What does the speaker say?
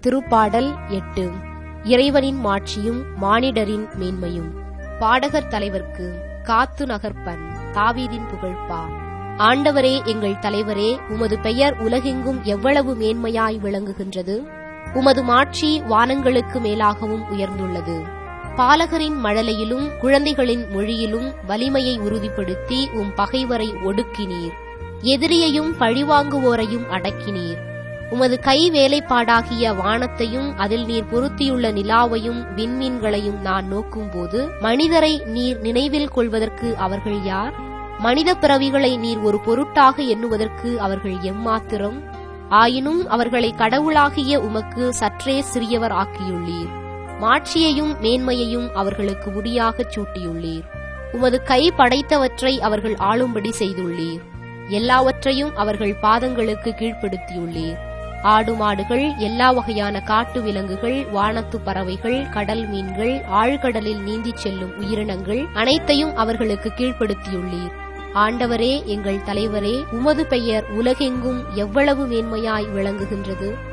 திருப்பாடல் எட்டு இறைவனின் மாட்சியும் மானிடரின் மேன்மையும் பாடகர் தலைவர்க்கு காத்து நகர்ப்பன் தாவீதின் புகழ்ப்பா ஆண்டவரே எங்கள் தலைவரே உமது பெயர் உலகெங்கும் எவ்வளவு மேன்மையாய் விளங்குகின்றது உமது மாட்சி வானங்களுக்கு மேலாகவும் உயர்ந்துள்ளது பாலகரின் மழலையிலும் குழந்தைகளின் மொழியிலும் வலிமையை உறுதிப்படுத்தி உம் பகைவரை ஒடுக்கினீர் எதிரியையும் பழிவாங்குவோரையும் அடக்கினீர் உமது கை வேலைப்பாடாகிய வானத்தையும் அதில் நீர் பொருத்தியுள்ள நிலாவையும் விண்மீன்களையும் நான் நோக்கும்போது மனிதரை நீர் நினைவில் கொள்வதற்கு அவர்கள் யார் மனித பிறவிகளை நீர் ஒரு பொருட்டாக எண்ணுவதற்கு அவர்கள் எம்மாத்திரம் ஆயினும் அவர்களை கடவுளாகிய உமக்கு சற்றே சிறியவர் ஆக்கியுள்ளீர் மாட்சியையும் மேன்மையையும் அவர்களுக்கு முடியாகச் சூட்டியுள்ளீர் உமது கை படைத்தவற்றை அவர்கள் ஆளும்படி செய்துள்ளீர் எல்லாவற்றையும் அவர்கள் பாதங்களுக்கு கீழ்ப்படுத்தியுள்ளீர் ஆடு மாடுகள் எல்லா வகையான காட்டு விலங்குகள் வானத்து பறவைகள் கடல் மீன்கள் ஆழ்கடலில் நீந்திச் செல்லும் உயிரினங்கள் அனைத்தையும் அவர்களுக்கு கீழ்ப்படுத்தியுள்ளீர் ஆண்டவரே எங்கள் தலைவரே உமது பெயர் உலகெங்கும் எவ்வளவு மேன்மையாய் விளங்குகின்றது